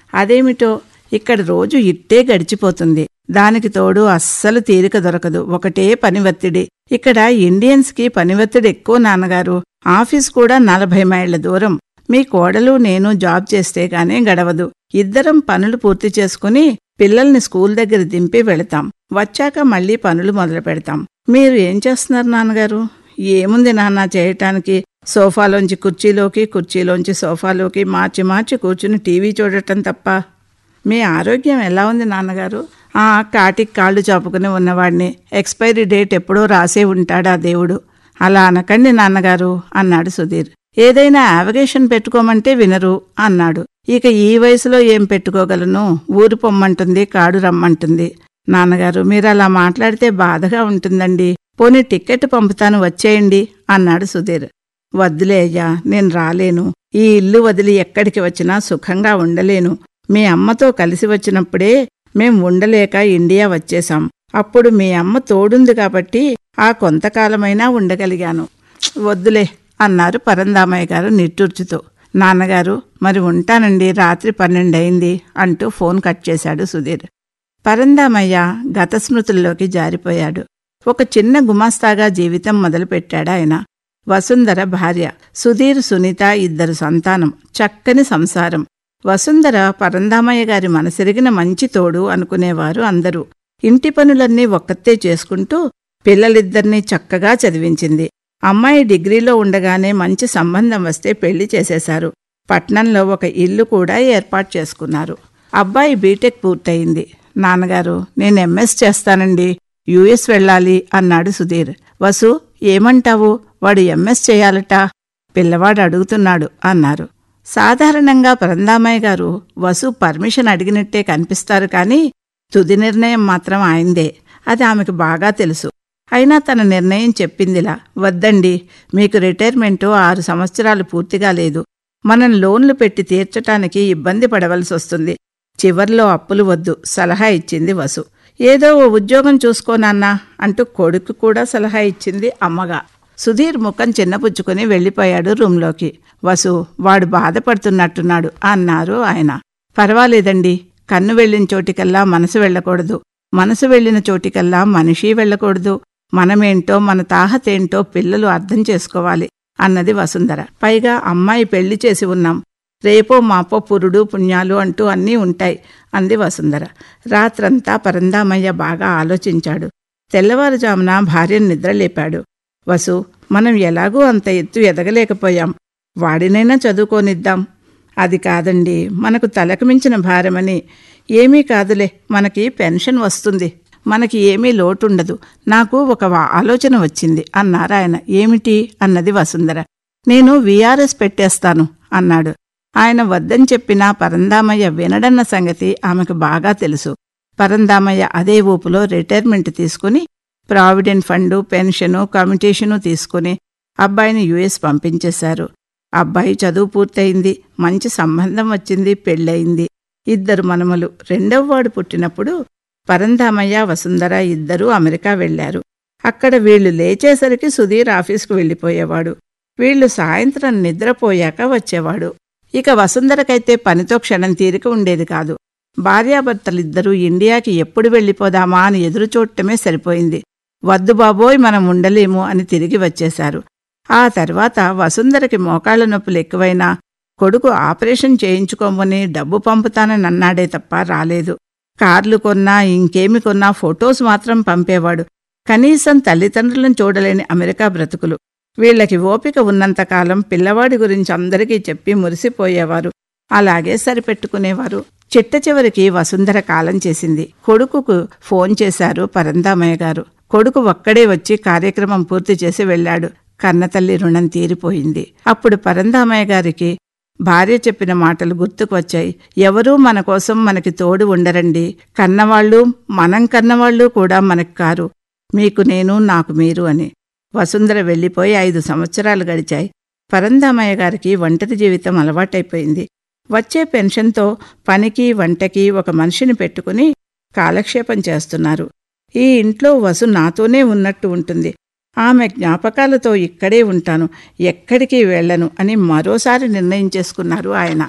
అదేమిటో ఇక్కడ రోజు ఇట్టే గడిచిపోతుంది దానికి తోడు అస్సలు తీరిక దొరకదు ఒకటే పని ఒత్తిడి ఇక్కడ ఇండియన్స్కి పని ఒత్తిడి ఎక్కువ నాన్నగారు ఆఫీస్ కూడా నలభై మైళ్ళ దూరం మీ కోడలు నేను జాబ్ చేస్తే గానీ గడవదు ఇద్దరం పనులు పూర్తి చేసుకుని పిల్లల్ని స్కూల్ దగ్గర దింపి వెళతాం వచ్చాక మళ్ళీ పనులు మొదలు పెడతాం మీరు ఏం చేస్తున్నారు నాన్నగారు ఏముంది నాన్న చేయటానికి సోఫాలోంచి కుర్చీలోకి కుర్చీలోంచి సోఫాలోకి మార్చి మార్చి కూర్చుని టీవీ చూడటం తప్ప మీ ఆరోగ్యం ఎలా ఉంది నాన్నగారు ఆ కాటికి కాళ్ళు చాపుకుని ఉన్నవాడిని ఎక్స్పైరీ డేట్ ఎప్పుడో రాసే ఉంటాడా దేవుడు అలా అనకండి నాన్నగారు అన్నాడు సుధీర్ ఏదైనా యావగేషన్ పెట్టుకోమంటే వినరు అన్నాడు ఇక ఈ వయసులో ఏం పెట్టుకోగలను ఊరు పొమ్మంటుంది కాడు రమ్మంటుంది నాన్నగారు మీరు అలా మాట్లాడితే బాధగా ఉంటుందండి పోనీ టిక్కెట్ పంపుతాను వచ్చేయండి అన్నాడు సుధీర్ వద్దులే అయ్యా నేను రాలేను ఈ ఇల్లు వదిలి ఎక్కడికి వచ్చినా సుఖంగా ఉండలేను మీ అమ్మతో కలిసి వచ్చినప్పుడే మేం ఉండలేక ఇండియా వచ్చేశాం అప్పుడు మీ అమ్మ తోడుంది కాబట్టి ఆ కొంతకాలమైనా ఉండగలిగాను వద్దులే అన్నారు పరందామయ్య గారు నిట్టూర్చుతూ నాన్నగారు మరి ఉంటానండి రాత్రి పన్నెండయింది అంటూ ఫోన్ కట్ చేశాడు సుధీర్ పరందామయ్య గత స్మృతుల్లోకి జారిపోయాడు ఒక చిన్న గుమాస్తాగా జీవితం మొదలుపెట్టాడు ఆయన వసుంధర భార్య సుధీర్ సునీత ఇద్దరు సంతానం చక్కని సంసారం వసుంధర పరందామయ్య గారి మనసెరిగిన మంచి తోడు అనుకునేవారు అందరూ ఇంటి పనులన్నీ ఒక్కతే చేసుకుంటూ పిల్లలిద్దరినీ చక్కగా చదివించింది అమ్మాయి డిగ్రీలో ఉండగానే మంచి సంబంధం వస్తే పెళ్లి చేసేశారు పట్నంలో ఒక ఇల్లు కూడా ఏర్పాటు చేసుకున్నారు అబ్బాయి బీటెక్ పూర్తయింది నాన్నగారు నేను ఎంఎస్ చేస్తానండి యుఎస్ వెళ్ళాలి అన్నాడు సుధీర్ వసు ఏమంటావు వాడు ఎంఎస్ చేయాలట పిల్లవాడు అడుగుతున్నాడు అన్నారు సాధారణంగా పరందామయ్య గారు వసు పర్మిషన్ అడిగినట్టే కనిపిస్తారు కానీ తుది నిర్ణయం మాత్రం ఆయందే అది ఆమెకు బాగా తెలుసు అయినా తన నిర్ణయం చెప్పిందిలా వద్దండి మీకు రిటైర్మెంటు ఆరు సంవత్సరాలు పూర్తిగా లేదు మనం లోన్లు పెట్టి తీర్చటానికి ఇబ్బంది పడవలసి వస్తుంది చివర్లో అప్పులు వద్దు సలహా ఇచ్చింది వసు ఏదో ఓ ఉద్యోగం చూసుకోనన్నా అంటూ కొడుకు కూడా సలహా ఇచ్చింది అమ్మగా సుధీర్ ముఖం చిన్నపుచ్చుకుని వెళ్ళిపోయాడు రూంలోకి వసు వాడు బాధపడుతున్నట్టున్నాడు అన్నారు ఆయన పర్వాలేదండి కన్ను వెళ్ళిన చోటికల్లా మనసు వెళ్ళకూడదు మనసు వెళ్ళిన చోటికల్లా మనిషి వెళ్ళకూడదు మనమేంటో మన తాహతేంటో పిల్లలు అర్థం చేసుకోవాలి అన్నది వసుంధర పైగా అమ్మాయి పెళ్లి చేసి ఉన్నాం రేపో మాపో పురుడు పుణ్యాలు అంటూ అన్నీ ఉంటాయి అంది వసుంధర రాత్రంతా పరందామయ్య బాగా ఆలోచించాడు తెల్లవారుజామున భార్యను నిద్రలేపాడు వసు మనం ఎలాగూ అంత ఎత్తు ఎదగలేకపోయాం వాడినైనా చదువుకోనిద్దాం అది కాదండి మనకు తలకు మించిన భారమని ఏమీ కాదులే మనకి పెన్షన్ వస్తుంది మనకి ఏమీ లోటుండదు నాకు ఒక వా- ఆలోచన వచ్చింది అన్నారాయన ఏమిటి అన్నది వసుంధర నేను వీఆర్ఎస్ పెట్టేస్తాను అన్నాడు ఆయన వద్దని చెప్పినా పరందామయ్య వినడన్న సంగతి ఆమెకు బాగా తెలుసు పరందామయ్య అదే ఊపులో రిటైర్మెంట్ తీసుకుని ప్రావిడెంట్ ఫండు పెన్షను కమిటేషను తీసుకుని అబ్బాయిని యుఎస్ పంపించేశారు అబ్బాయి చదువు పూర్తయింది మంచి సంబంధం వచ్చింది పెళ్ళయింది ఇద్దరు మనమలు రెండవవాడు పుట్టినప్పుడు పరంధామయ్య వసుంధర ఇద్దరూ అమెరికా వెళ్లారు అక్కడ వీళ్లు లేచేసరికి సుధీర్ ఆఫీస్కు వెళ్ళిపోయేవాడు వీళ్లు సాయంత్రం నిద్రపోయాక వచ్చేవాడు ఇక వసుంధరకైతే పనితో క్షణం తీరిక ఉండేది కాదు భార్యాభర్తలిద్దరూ ఇండియాకి ఎప్పుడు వెళ్ళిపోదామా అని ఎదురుచూడటమే సరిపోయింది వద్దు బాబోయ్ మనం ఉండలేము అని తిరిగి వచ్చేశారు ఆ తర్వాత వసుంధరకి మోకాళ్ల నొప్పులు ఎక్కువైనా కొడుకు ఆపరేషన్ చేయించుకోమని డబ్బు పంపుతానని అన్నాడే తప్ప రాలేదు కార్లు కొన్నా ఇంకేమి కొన్నా ఫొటోస్ మాత్రం పంపేవాడు కనీసం తల్లిదండ్రులను చూడలేని అమెరికా బ్రతుకులు వీళ్ళకి ఓపిక ఉన్నంతకాలం పిల్లవాడి గురించి అందరికీ చెప్పి మురిసిపోయేవారు అలాగే సరిపెట్టుకునేవారు చిట్ట చివరికి వసుంధర కాలం చేసింది కొడుకుకు ఫోన్ చేశారు పరందామయ్య గారు కొడుకు ఒక్కడే వచ్చి కార్యక్రమం పూర్తి చేసి వెళ్ళాడు కన్నతల్లి రుణం తీరిపోయింది అప్పుడు పరందామయ్య గారికి భార్య చెప్పిన మాటలు గుర్తుకు వచ్చాయి ఎవరూ మన కోసం మనకి తోడు ఉండరండి కన్నవాళ్ళు మనం కన్నవాళ్ళు కూడా మనకు కారు మీకు నేను నాకు మీరు అని వసుంధర వెళ్ళిపోయి ఐదు సంవత్సరాలు గడిచాయి పరందామయ్య గారికి ఒంటరి జీవితం అలవాటైపోయింది వచ్చే పెన్షన్తో పనికి వంటకి ఒక మనిషిని పెట్టుకుని కాలక్షేపం చేస్తున్నారు ఈ ఇంట్లో వసు నాతోనే ఉన్నట్టు ఉంటుంది ఆమె జ్ఞాపకాలతో ఇక్కడే ఉంటాను ఎక్కడికి వెళ్ళను అని మరోసారి నిర్ణయం చేసుకున్నారు ఆయన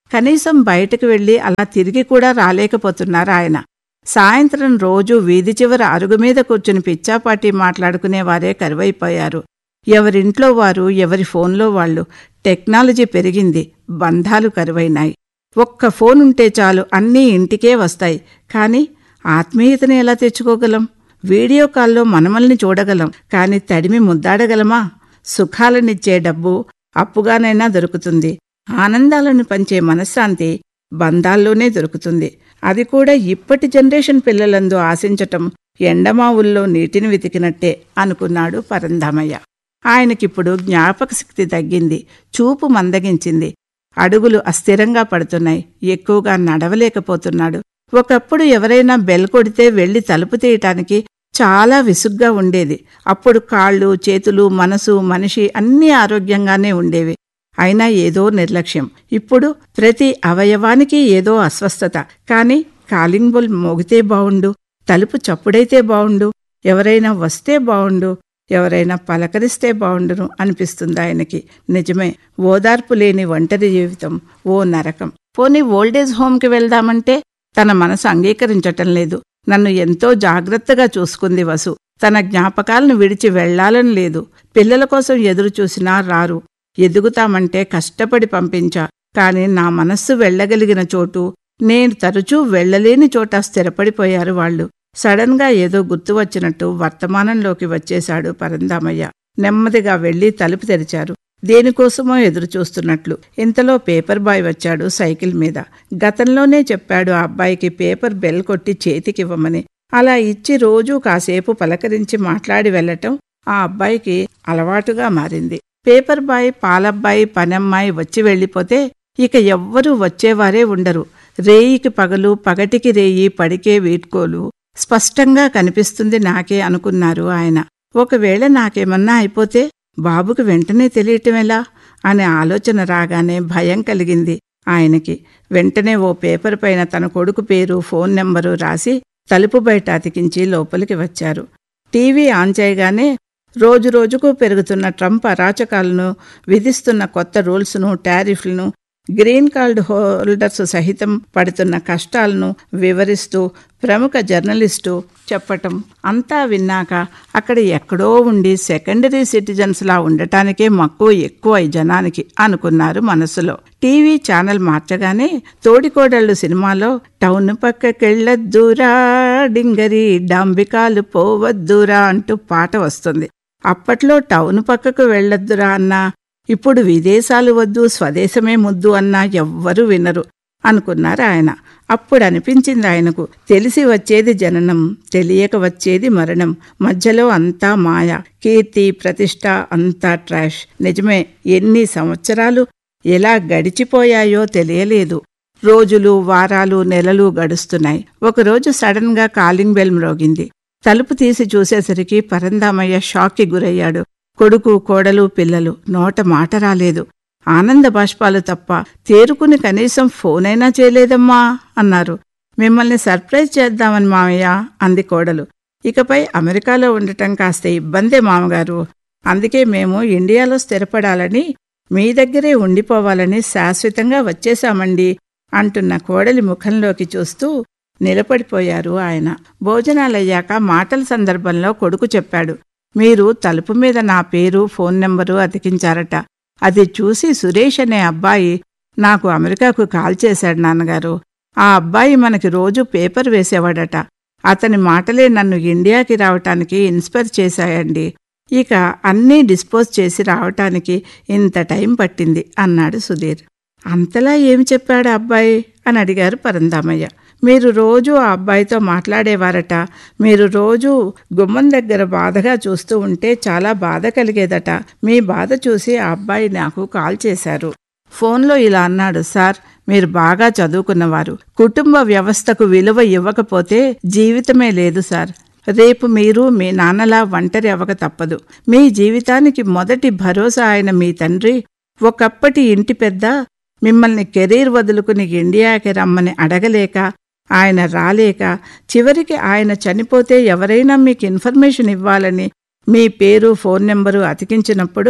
కనీసం బయటకు వెళ్లి అలా తిరిగి కూడా రాలేకపోతున్నారు ఆయన సాయంత్రం రోజు వీధి చివర అరుగు మీద కూర్చుని పిచ్చాపాటి మాట్లాడుకునేవారే కరువైపోయారు ఎవరింట్లో వారు ఎవరి ఫోన్లో వాళ్ళు టెక్నాలజీ పెరిగింది బంధాలు కరువైనాయి ఒక్క ఫోన్ ఉంటే చాలు అన్నీ ఇంటికే వస్తాయి కానీ ఆత్మీయతని ఎలా తెచ్చుకోగలం వీడియో కాల్లో మనమల్ని చూడగలం కానీ తడిమి ముద్దాడగలమా సుఖాలనిచ్చే డబ్బు అప్పుగానైనా దొరుకుతుంది ఆనందాలను పంచే మనశ్శాంతి బంధాల్లోనే దొరుకుతుంది అది కూడా ఇప్పటి జనరేషన్ పిల్లలందు ఆశించటం ఎండమావుల్లో నీటిని వెతికినట్టే అనుకున్నాడు పరంధామయ్య ఆయనకిప్పుడు జ్ఞాపక శక్తి తగ్గింది చూపు మందగించింది అడుగులు అస్థిరంగా పడుతున్నాయి ఎక్కువగా నడవలేకపోతున్నాడు ఒకప్పుడు ఎవరైనా బెల్ కొడితే వెళ్లి తలుపు తీయటానికి చాలా విసుగ్గా ఉండేది అప్పుడు కాళ్ళు చేతులు మనసు మనిషి అన్నీ ఆరోగ్యంగానే ఉండేవి అయినా ఏదో నిర్లక్ష్యం ఇప్పుడు ప్రతి అవయవానికి ఏదో అస్వస్థత కాని కాలింగ్ బుల్ మోగితే బావుండు తలుపు చప్పుడైతే బావుండు ఎవరైనా వస్తే బావుండు ఎవరైనా పలకరిస్తే బావుండును అనిపిస్తుంది ఆయనకి నిజమే ఓదార్పు లేని ఒంటరి జీవితం ఓ నరకం పోనీ ఓల్డేజ్ హోమ్కి వెళ్దామంటే తన మనసు అంగీకరించటం లేదు నన్ను ఎంతో జాగ్రత్తగా చూసుకుంది వసు తన జ్ఞాపకాలను విడిచి వెళ్లాలని లేదు పిల్లల కోసం ఎదురు చూసినా రారు ఎదుగుతామంటే కష్టపడి పంపించా కాని నా మనస్సు వెళ్ళగలిగిన చోటు నేను తరచూ వెళ్లలేని చోట స్థిరపడిపోయారు వాళ్ళు సడన్ గా ఏదో గుర్తు వచ్చినట్టు వర్తమానంలోకి వచ్చేశాడు పరందామయ్య నెమ్మదిగా వెళ్లి తలుపు తెరిచారు దేనికోసమో ఎదురు చూస్తున్నట్లు ఇంతలో పేపర్ బాయ్ వచ్చాడు సైకిల్ మీద గతంలోనే చెప్పాడు ఆ అబ్బాయికి పేపర్ బెల్ కొట్టి చేతికివ్వమని అలా ఇచ్చి రోజూ కాసేపు పలకరించి మాట్లాడి వెళ్లటం ఆ అబ్బాయికి అలవాటుగా మారింది పేపర్ బాయ్ పాలబ్బాయి పనమ్మాయి వచ్చి వెళ్ళిపోతే ఇక ఎవ్వరూ వచ్చేవారే ఉండరు రేయికి పగలు పగటికి రేయి పడికే వీడ్కోలు స్పష్టంగా కనిపిస్తుంది నాకే అనుకున్నారు ఆయన ఒకవేళ నాకేమన్నా అయిపోతే బాబుకు వెంటనే తెలియటం ఎలా అనే ఆలోచన రాగానే భయం కలిగింది ఆయనకి వెంటనే ఓ పేపర్ పైన తన కొడుకు పేరు ఫోన్ నెంబరు రాసి తలుపు బయట అతికించి లోపలికి వచ్చారు టీవీ ఆన్ చేయగానే రోజురోజుకు పెరుగుతున్న ట్రంప్ అరాచకాలను విధిస్తున్న కొత్త రూల్స్ను టారిఫ్లను గ్రీన్ కార్డు హోల్డర్స్ సహితం పడుతున్న కష్టాలను వివరిస్తూ ప్రముఖ జర్నలిస్టు చెప్పటం అంతా విన్నాక అక్కడ ఎక్కడో ఉండి సెకండరీ సిటిజన్స్లా ఉండటానికే మక్కువ ఎక్కువ ఈ జనానికి అనుకున్నారు మనసులో టీవీ ఛానల్ మార్చగానే తోడికోడళ్ళు సినిమాలో టౌన్ పక్కకెళ్ళొద్దురా డింగరి డాంబికాలు పోవద్దురా అంటూ పాట వస్తుంది అప్పట్లో టౌన్ పక్కకు వెళ్ళొద్దురా అన్నా ఇప్పుడు విదేశాలు వద్దు స్వదేశమే ముద్దు అన్నా ఎవ్వరూ వినరు అనుకున్నారు ఆయన అప్పుడు అనిపించింది ఆయనకు తెలిసి వచ్చేది జననం తెలియక వచ్చేది మరణం మధ్యలో అంతా మాయ కీర్తి ప్రతిష్ట అంతా ట్రాష్ నిజమే ఎన్ని సంవత్సరాలు ఎలా గడిచిపోయాయో తెలియలేదు రోజులు వారాలు నెలలు గడుస్తున్నాయి ఒకరోజు సడన్ గా కాలింగ్ బెల్ మ్రోగింది తలుపు తీసి చూసేసరికి పరందామయ్య షాక్కి గురయ్యాడు కొడుకు కోడలు పిల్లలు నోట మాట రాలేదు ఆనంద బాష్పాలు తప్ప తేరుకుని కనీసం ఫోనైనా చేయలేదమ్మా అన్నారు మిమ్మల్ని సర్ప్రైజ్ చేద్దామని మామయ్య అంది కోడలు ఇకపై అమెరికాలో ఉండటం కాస్త ఇబ్బందే మామగారు అందుకే మేము ఇండియాలో స్థిరపడాలని మీ దగ్గరే ఉండిపోవాలని శాశ్వతంగా వచ్చేశామండి అంటున్న కోడలి ముఖంలోకి చూస్తూ నిలబడిపోయారు ఆయన భోజనాలయ్యాక మాటల సందర్భంలో కొడుకు చెప్పాడు మీరు తలుపు మీద నా పేరు ఫోన్ నెంబరు అతికించారట అది చూసి సురేష్ అనే అబ్బాయి నాకు అమెరికాకు కాల్ చేశాడు నాన్నగారు ఆ అబ్బాయి మనకి రోజు పేపర్ వేసేవాడట అతని మాటలే నన్ను ఇండియాకి రావటానికి ఇన్స్పైర్ చేశాయండి ఇక అన్నీ డిస్పోజ్ చేసి రావటానికి ఇంత టైం పట్టింది అన్నాడు సుధీర్ అంతలా ఏమి చెప్పాడు అబ్బాయి అని అడిగారు పరందామయ్య మీరు రోజు ఆ అబ్బాయితో మాట్లాడేవారట మీరు రోజు గుమ్మం దగ్గర బాధగా చూస్తూ ఉంటే చాలా బాధ కలిగేదట మీ బాధ చూసి ఆ అబ్బాయి నాకు కాల్ చేశారు ఫోన్లో ఇలా అన్నాడు సార్ మీరు బాగా చదువుకున్నవారు కుటుంబ వ్యవస్థకు విలువ ఇవ్వకపోతే జీవితమే లేదు సార్ రేపు మీరు మీ నాన్నలా ఒంటరి అవ్వక తప్పదు మీ జీవితానికి మొదటి భరోసా ఆయన మీ తండ్రి ఒకప్పటి ఇంటి పెద్ద మిమ్మల్ని కెరీర్ వదులుకుని ఇండియాకి రమ్మని అడగలేక ఆయన రాలేక చివరికి ఆయన చనిపోతే ఎవరైనా మీకు ఇన్ఫర్మేషన్ ఇవ్వాలని మీ పేరు ఫోన్ నెంబరు అతికించినప్పుడు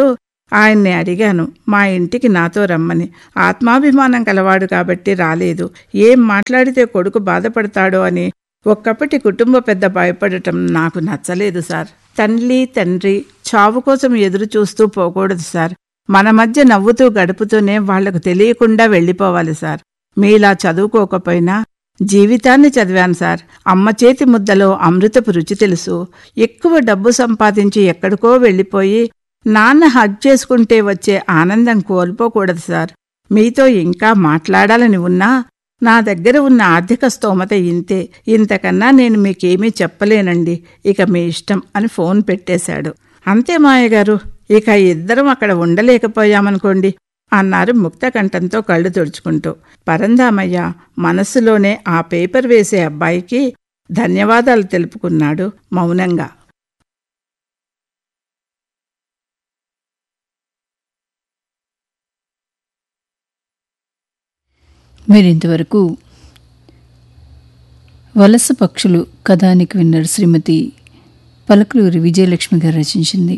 ఆయన్ని అడిగాను మా ఇంటికి నాతో రమ్మని ఆత్మాభిమానం కలవాడు కాబట్టి రాలేదు ఏం మాట్లాడితే కొడుకు బాధపడతాడో అని ఒక్కప్పటి కుటుంబ పెద్ద భయపడటం నాకు నచ్చలేదు సార్ తల్లి తండ్రి చావు కోసం ఎదురు చూస్తూ పోకూడదు సార్ మన మధ్య నవ్వుతూ గడుపుతూనే వాళ్లకు తెలియకుండా వెళ్ళిపోవాలి సార్ మీలా చదువుకోకపోయినా జీవితాన్ని చదివాను సార్ అమ్మ చేతి ముద్దలో అమృతపు రుచి తెలుసు ఎక్కువ డబ్బు సంపాదించి ఎక్కడికో వెళ్ళిపోయి నాన్న హగ్ చేసుకుంటే వచ్చే ఆనందం కోల్పోకూడదు సార్ మీతో ఇంకా మాట్లాడాలని ఉన్నా నా దగ్గర ఉన్న ఆర్థిక స్తోమత ఇంతే ఇంతకన్నా నేను మీకేమీ చెప్పలేనండి ఇక మీ ఇష్టం అని ఫోన్ పెట్టేశాడు అంతే మాయగారు ఇక ఇద్దరం అక్కడ ఉండలేకపోయామనుకోండి అన్నారు ముక్తకంఠంతో కళ్ళు తుడుచుకుంటూ పరందామయ్య మనస్సులోనే ఆ పేపర్ వేసే అబ్బాయికి ధన్యవాదాలు తెలుపుకున్నాడు మౌనంగా మీరింతవరకు వలస పక్షులు కథానికి విన్నర్ శ్రీమతి పలకలూరి విజయలక్ష్మి గారు రచించింది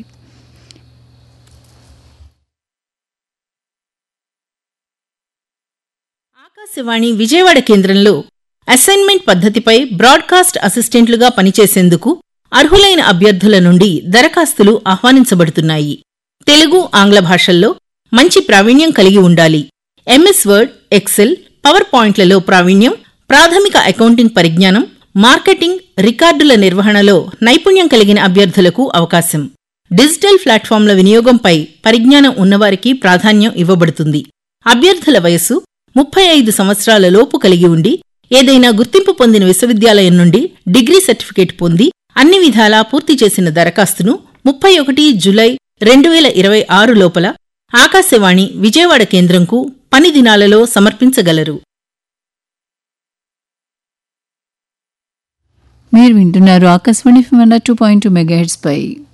ఆకాశవాణి విజయవాడ కేంద్రంలో అసైన్మెంట్ పద్ధతిపై బ్రాడ్కాస్ట్ అసిస్టెంట్లుగా పనిచేసేందుకు అర్హులైన అభ్యర్థుల నుండి దరఖాస్తులు ఆహ్వానించబడుతున్నాయి తెలుగు ఆంగ్ల భాషల్లో మంచి ప్రావీణ్యం కలిగి ఉండాలి ఎంఎస్ వర్డ్ ఎక్సెల్ పవర్ పాయింట్లలో ప్రావీణ్యం ప్రాథమిక అకౌంటింగ్ పరిజ్ఞానం మార్కెటింగ్ రికార్డుల నిర్వహణలో నైపుణ్యం కలిగిన అభ్యర్థులకు అవకాశం డిజిటల్ ప్లాట్ఫామ్ల వినియోగంపై పరిజ్ఞానం ఉన్నవారికి ప్రాధాన్యం ఇవ్వబడుతుంది అభ్యర్థుల వయస్సు ముప్పై ఐదు సంవత్సరాల లోపు కలిగి ఉండి ఏదైనా గుర్తింపు పొందిన విశ్వవిద్యాలయం నుండి డిగ్రీ సర్టిఫికేట్ పొంది అన్ని విధాలా పూర్తి చేసిన దరఖాస్తును ముప్పై ఒకటి జులై రెండు వేల ఇరవై ఆరు లోపల ఆకాశవాణి విజయవాడ కేంద్రంకు పని దినాలలో సమర్పించగలరు మీరు వింటున్నారు ఆకాశవాణి ఫిమన్నా టూ పాయింట్ టూ మెగాహెడ్స్ పై